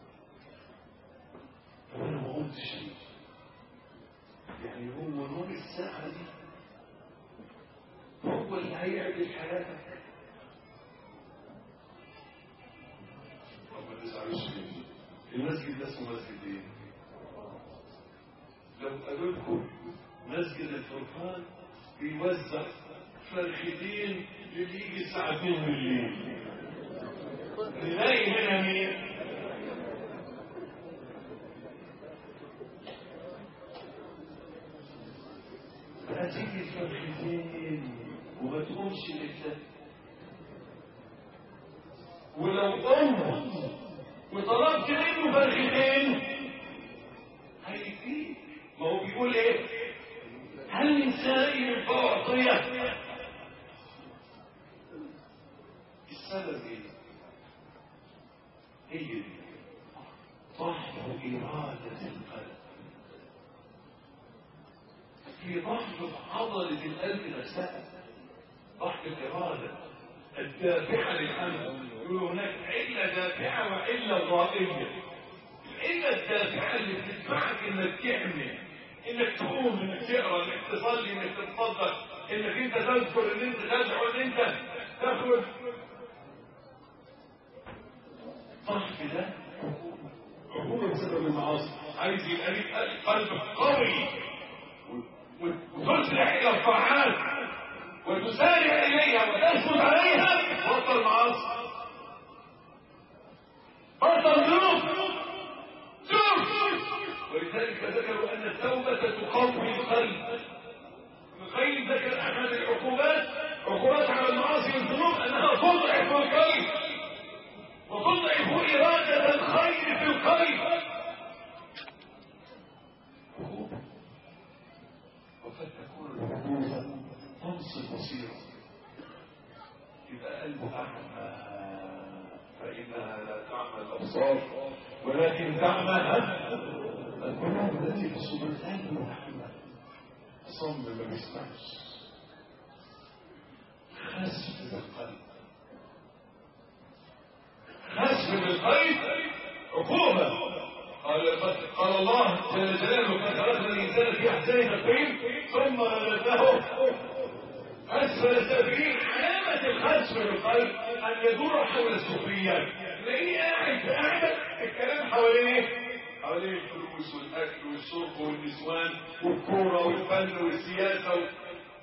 طب انا ما قلتش ليه؟ يعني هو نور الساعه دي هو اللي هيعدل حياتك طب ما تزعلوش مني المسجد ده اسمه مسجد ايه؟ لو قالوا لكم مسجد الفرقان بيوزع فرختين اللي يجي الساعة 2 بالليل نلاقي هنا مين؟ هتيجي الفرختين وما تقومش لله ولو قمت وطلبت منه فرختين هيديك ما هو بيقول ايه هل من سائل فأعطيه السبب ايه هي دي ضعف إرادة القلب في ضعف عضلة القلب نفسها ضعف الإرادة الدافعة للعمل يقول هناك علة دافعة وعلة ضائية العلة الدافعة اللي بتدفعك انك تعمل انك تقوم انك تقرا انك تصلي انك تتصدق انك انت تذكر ان انت تدعو ان انت تاخد ضعف ده عقوبة بسبب المعاصي عايز يبقى ليك قلب قوي وتسرع الى الطاعات وتسارع اليها وتثبت عليها بطل معاصي بطل ذنوب شوف ولذلك ذكروا ان التوبه تقوي القلب القيم ذكر احد العقوبات عقوبات على المعاصي والذنوب انها تضعف القلب وتضعف اراده الخير في القلب ولكن تعمى القلوب التي في الصدور قلب محمد صم ما بيسمعش خسف بالقلب خسف بالقلب عقوبة قال قال الله جل جلاله قد خلقنا الانسان في احسن تقويم ثم رددناه اسفل السافلين علامة الخسف بالقلب ان يدور حول السفليات تلاقيه قاعد قاعد الكلام حوالين حوالين الفلوس والاكل والشرب والنسوان والكوره والفن والسياسه و...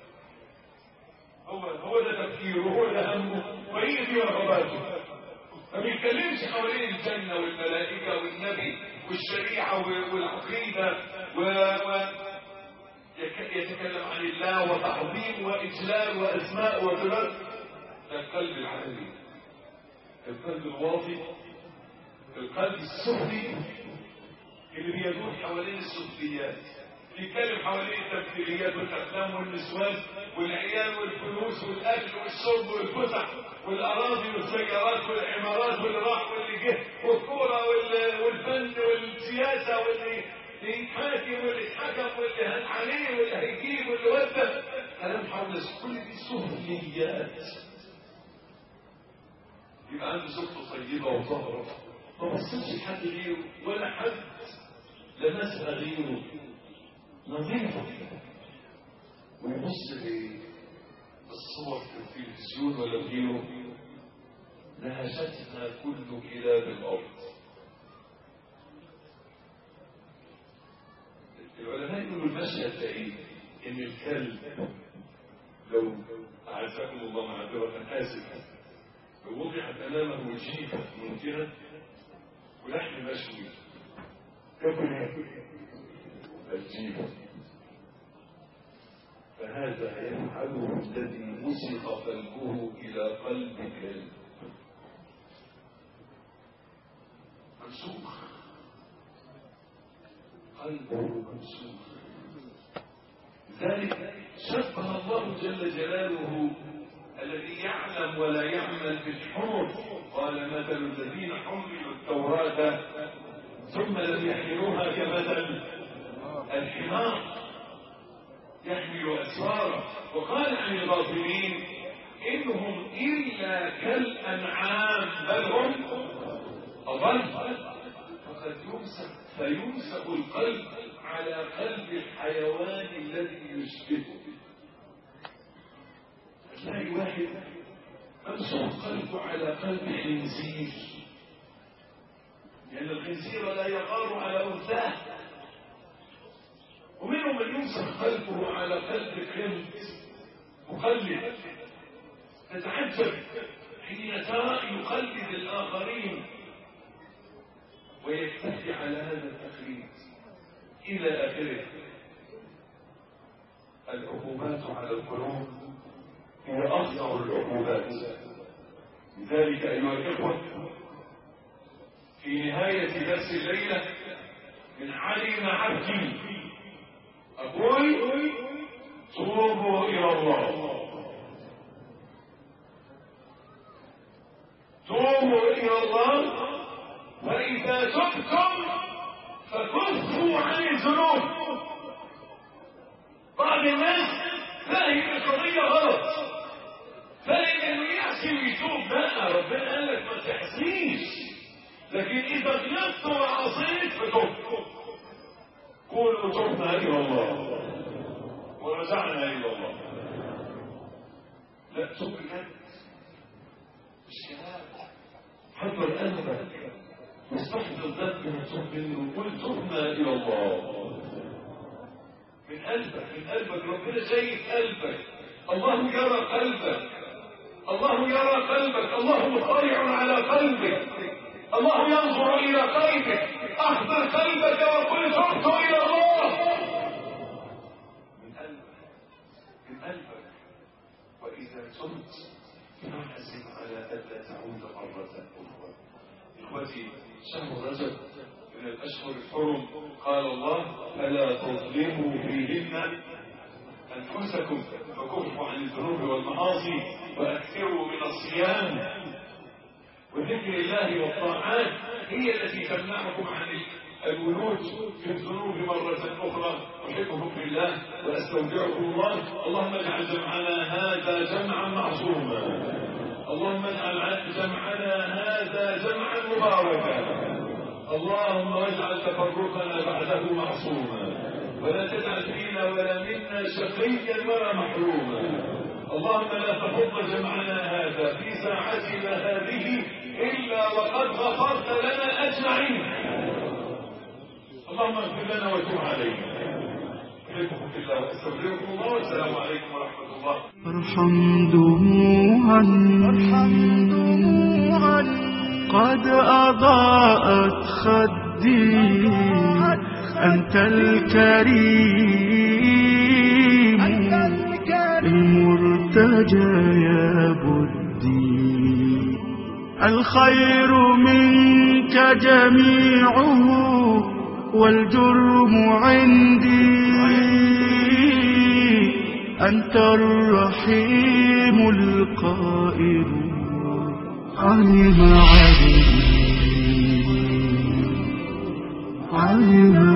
هو هو ده تفكيره هو ده همه وهي دي رغباته ما بيتكلمش حوالين الجنة والملائكة والنبي والشريعة والعقيدة و... و... يتكلم عن الله وتعظيم وإجلال وأسماء وصفات ده القلب العالي القلب الواطي القلب السفلي اللي بيدور حوالين السفليات بيتكلم حوالين التمثيليات والافلام والنسوان والعيال والفلوس والاكل والشرب والفسح والاراضي والسيارات والعمارات واللي راح واللي جه والكوره والفن والسياسه واللي يتحاكم واللي يتحكم واللي هن عليه واللي هيجيب واللي ودى كلام حول كل دي سفليات يبقى عنده زوجته طيبه وطاهره ما بصتش لحد غيره ولا حد لمسها غيره نظيفة ويبص للصور في التلفزيون ولا غيره نهشتها كل كلاب الأرض العلماء يقولوا المشهد ده ايه؟ ان الكلب لو اعزكم الله معذرة اسف لو وضعت امامه جيفة ممكنة ولحم مشوي كيف الجيفة فهذا يفعله الذي مسخ قلبه إلى قلب كلب منسوخ قلبه منسوخ ذلك شبه الله جل جلاله الذي يعلم ولا يعمل بالحمر قال مثل الذين حملوا التوراة ثم لم يحملوها كمثل الحمار يحمل أسفارا وقال عن الغافلين إنهم إلا كالأنعام بل هم أضل فقد يمسك فيمسك القلب على قلب الحيوان الذي يشبهه تلاقي واحد ممسوك قلبه على قلب خنزير لأن الخنزير لا يغار على أنثاه ومنهم من يمسك قلبه على قلب كنت مقلد تتعجب حين ترى يقلد الآخرين ويكتفي على هذا التقليد إلى آخره العقوبات على القلوب هي أخطر العقوبات لذلك أيها الإخوة في نهاية درس الليلة من علم عبدي أقول توبوا إلى الله توبوا إلى الله وإذا تبتم فكفوا عن الذنوب بعض الناس فاهم القضية غلط فاهم انه يحسن ويتوب بقى ربنا قال لك ما تحسيش لكن إذا غلطت وعصيت فتوب قولوا تبنا إلى الله ورجعنا إلى الله لا تب بجد مش كلام حضر قلبك واستحضر ذنب وتوب منه قل تبنا إلى الله من قلبك من قلبك ربنا شايف قلبك الله يرى قلبك الله يرى قلبك الله مطلع على قلبك الله ينظر إلى قلبك أحضر قلبك وقل تبت إلى الله من قلبك من قلبك وإذا تبت فاحزم على ألا تعود مرة أخرى إخوتي شهر رجب من الأشهر الحرم قال الله فلا تظلموا فيهن أنفسكم فكفوا عن الذنوب والمعاصي وأكثروا من الصيام وذكر الله والطاعات هي التي تمنعكم عن الولوج في الذنوب مرة أخرى أحبكم في الله وأستودعكم الله اللهم اجعل جمعنا هذا جمعا معصوما اللهم اجعل جمعنا هذا جمعا مباركا اللهم واجعل تفرقنا بعده معصوما ولا تجعل فينا ولا منا شقيا ولا محروما اللهم لا تفض جمعنا هذا في ساعتنا هذه إلا وقد غفرت لنا أجمعين اللهم اغفر لنا وتب علينا أحبكم في الله وأستغفركم الله والسلام عليكم ورحمة الله ارحم دموعا قد أضاءت خدي أنت الكريم المرتجى يا بدي الخير منك جميعه والجرم عندي أنت الرحيم القائل علم عبدي علم